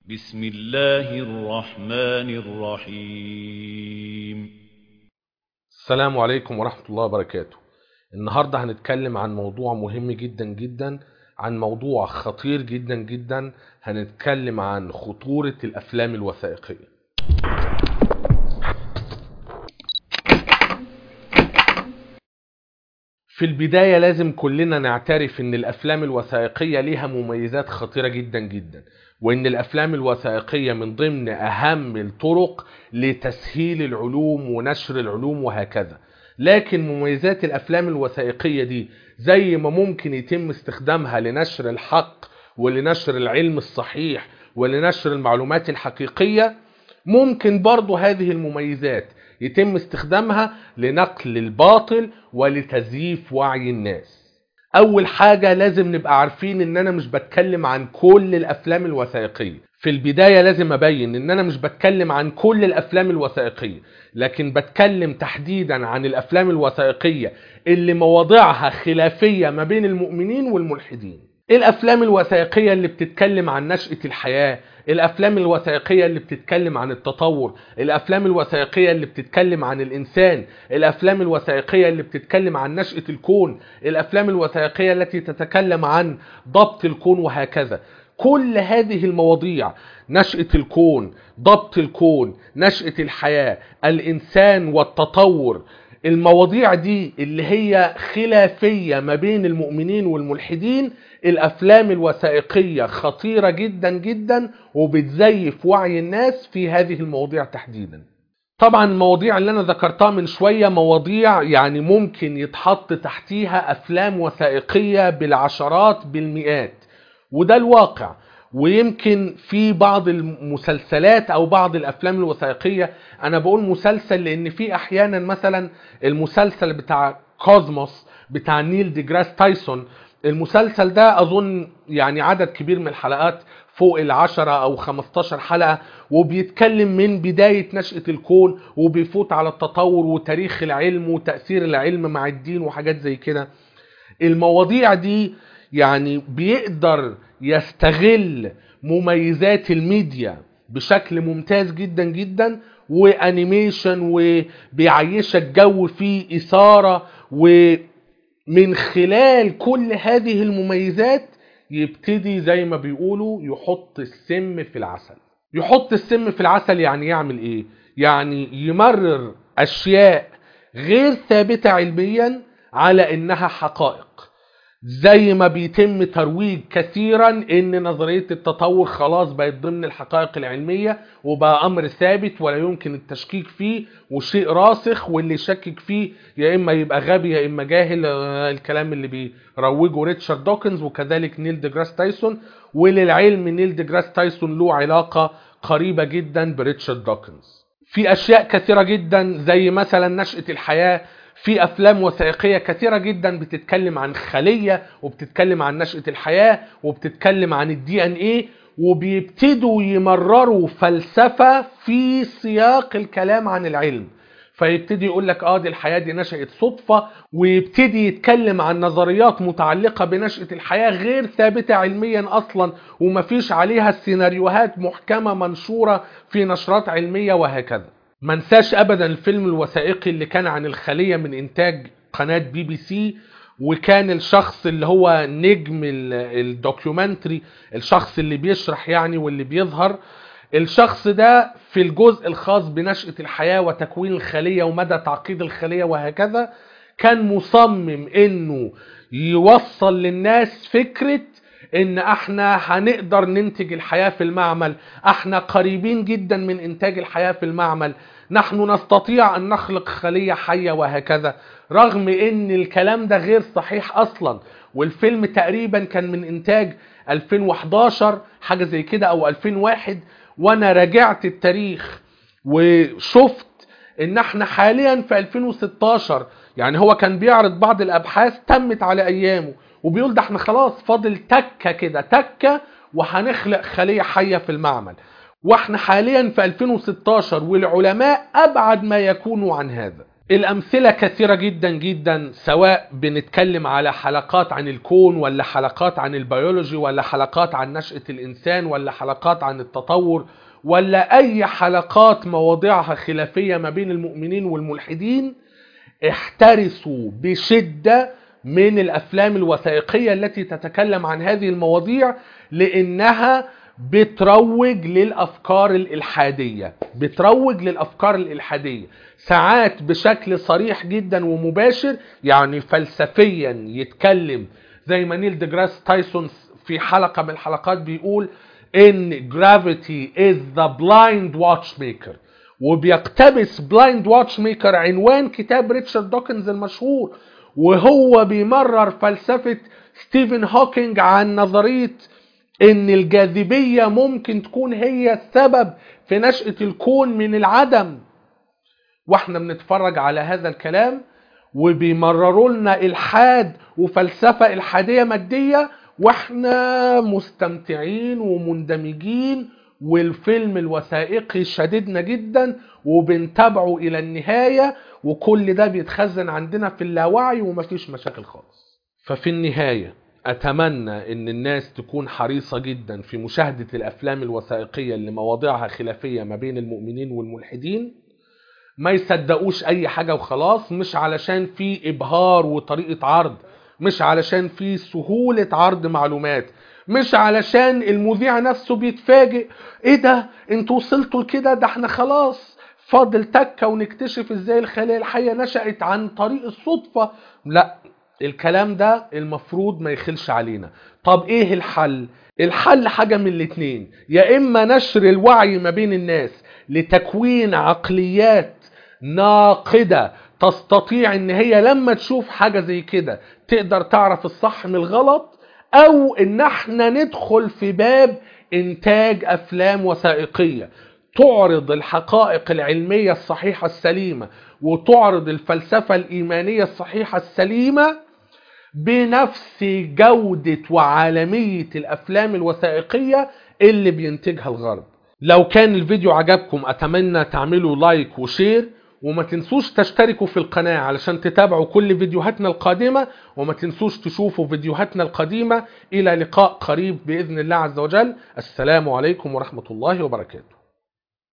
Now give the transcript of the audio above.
بسم الله الرحمن الرحيم السلام عليكم ورحمة الله وبركاته النهاردة هنتكلم عن موضوع مهم جدا جدا عن موضوع خطير جدا جدا هنتكلم عن خطورة الأفلام الوثائقية في البداية لازم كلنا نعترف ان الافلام الوثائقية ليها مميزات خطيرة جدا جدا وان الافلام الوثائقية من ضمن اهم الطرق لتسهيل العلوم ونشر العلوم وهكذا لكن مميزات الافلام الوثائقية دي زي ما ممكن يتم استخدامها لنشر الحق ولنشر العلم الصحيح ولنشر المعلومات الحقيقية ممكن برضو هذه المميزات يتم استخدامها لنقل الباطل ولتزييف وعي الناس اول حاجة لازم نبقى عارفين ان انا مش بتكلم عن كل الافلام الوثائقية في البداية لازم ابين ان انا مش بتكلم عن كل الافلام الوثائقية لكن بتكلم تحديدا عن الافلام الوثائقية اللي مواضيعها خلافية ما بين المؤمنين والملحدين الافلام الوثائقية اللي بتتكلم عن نشأة الحياة الافلام الوثائقية اللي بتتكلم عن التطور الافلام الوثائقية اللي بتتكلم عن الانسان الافلام الوثائقية اللي بتتكلم عن نشأة الكون الافلام الوثائقية التي تتكلم عن ضبط الكون وهكذا كل هذه المواضيع نشأة الكون ضبط الكون نشأة الحياة الانسان والتطور المواضيع دي اللي هي خلافية ما بين المؤمنين والملحدين الافلام الوثائقية خطيرة جدا جدا وبتزيف وعي الناس في هذه المواضيع تحديدا طبعا المواضيع اللي انا ذكرتها من شوية مواضيع يعني ممكن يتحط تحتيها افلام وثائقية بالعشرات بالمئات وده الواقع ويمكن في بعض المسلسلات او بعض الافلام الوثائقية انا بقول مسلسل لان في احيانا مثلا المسلسل بتاع كوزموس بتاع نيل دي جراس تايسون المسلسل ده اظن يعني عدد كبير من الحلقات فوق العشرة او 15 حلقة وبيتكلم من بداية نشأة الكون وبيفوت على التطور وتاريخ العلم وتأثير العلم مع الدين وحاجات زي كده المواضيع دي يعني بيقدر يستغل مميزات الميديا بشكل ممتاز جدا جدا وانيميشن وبيعيشك جو فيه اثاره ومن خلال كل هذه المميزات يبتدي زي ما بيقولوا يحط السم في العسل يحط السم في العسل يعني يعمل ايه يعني يمرر اشياء غير ثابته علميا على انها حقائق زي ما بيتم ترويج كثيرا ان نظرية التطور خلاص بقت ضمن الحقائق العلمية وبقى امر ثابت ولا يمكن التشكيك فيه وشيء راسخ واللي يشكك فيه يا اما يبقى غبي يا اما جاهل الكلام اللي بيروجه ريتشارد دوكنز وكذلك نيل ديجراس تايسون وللعلم نيل ديجراس تايسون له علاقة قريبة جدا بريتشارد دوكنز في اشياء كثيرة جدا زي مثلا نشأة الحياة في افلام وثائقيه كثيره جدا بتتكلم عن خليه وبتتكلم عن نشاه الحياه وبتتكلم عن الدي ان ايه وبيبتدوا يمرروا فلسفه في سياق الكلام عن العلم فيبتدي يقول لك اه دي الحياه دي نشات صدفه ويبتدي يتكلم عن نظريات متعلقه بنشاه الحياه غير ثابته علميا اصلا ومفيش عليها سيناريوهات محكمه منشوره في نشرات علميه وهكذا ما انساش ابدا الفيلم الوثائقي اللي كان عن الخلية من انتاج قناة بي بي سي وكان الشخص اللي هو نجم الدوكيومنتري الشخص اللي بيشرح يعني واللي بيظهر الشخص ده في الجزء الخاص بنشأة الحياة وتكوين الخلية ومدى تعقيد الخلية وهكذا كان مصمم انه يوصل للناس فكرة ان احنا هنقدر ننتج الحياة في المعمل احنا قريبين جدا من انتاج الحياة في المعمل نحن نستطيع ان نخلق خلية حية وهكذا رغم ان الكلام ده غير صحيح اصلا والفيلم تقريبا كان من انتاج 2011 حاجة زي كده او 2001 وانا راجعت التاريخ وشفت ان احنا حاليا في 2016 يعني هو كان بيعرض بعض الابحاث تمت على ايامه وبيقول ده احنا خلاص فاضل تكه كده تكه وهنخلق خليه حيه في المعمل واحنا حاليا في 2016 والعلماء ابعد ما يكونوا عن هذا الأمثلة كثيرة جدا جدا سواء بنتكلم على حلقات عن الكون ولا حلقات عن البيولوجي ولا حلقات عن نشأة الإنسان ولا حلقات عن التطور ولا أي حلقات مواضيعها خلافية ما بين المؤمنين والملحدين احترسوا بشدة من الأفلام الوثائقية التي تتكلم عن هذه المواضيع لأنها بتروج للأفكار الإلحادية بتروج للأفكار الإلحادية ساعات بشكل صريح جدا ومباشر يعني فلسفيا يتكلم زي ما نيل ديجراس تايسون في حلقة من الحلقات بيقول ان gravity is the blind watchmaker وبيقتبس بلايند واتش ميكر عنوان كتاب ريتشارد دوكنز المشهور وهو بيمرر فلسفة ستيفن هوكينج عن نظرية ان الجاذبية ممكن تكون هي السبب في نشأة الكون من العدم واحنا بنتفرج على هذا الكلام وبيمرروا لنا الحاد وفلسفة الحادية مادية واحنا مستمتعين ومندمجين والفيلم الوثائقي شددنا جدا وبنتابعه الى النهاية وكل ده بيتخزن عندنا في اللاوعي ومفيش مشاكل خالص ففي النهاية اتمنى ان الناس تكون حريصة جدا في مشاهدة الافلام الوثائقية اللي مواضيعها خلافية ما بين المؤمنين والملحدين ما يصدقوش اي حاجة وخلاص مش علشان في ابهار وطريقة عرض مش علشان في سهولة عرض معلومات مش علشان المذيع نفسه بيتفاجئ ايه ده انتوا وصلتوا لكده ده احنا خلاص فاضل تكة ونكتشف ازاي الخلايا الحية نشأت عن طريق الصدفة لا الكلام ده المفروض ما يخلش علينا طب ايه الحل الحل حاجة من الاتنين يا اما نشر الوعي ما بين الناس لتكوين عقليات ناقدة تستطيع ان هي لما تشوف حاجة زي كده تقدر تعرف الصح من الغلط او ان احنا ندخل في باب انتاج افلام وثائقية تعرض الحقائق العلمية الصحيحة السليمة وتعرض الفلسفة الإيمانية الصحيحة السليمة بنفس جودة وعالمية الأفلام الوثائقية اللي بينتجها الغرب لو كان الفيديو عجبكم أتمنى تعملوا لايك وشير وما تنسوش تشتركوا في القناة علشان تتابعوا كل فيديوهاتنا القادمة وما تنسوش تشوفوا فيديوهاتنا القديمة إلى لقاء قريب بإذن الله عز وجل السلام عليكم ورحمة الله وبركاته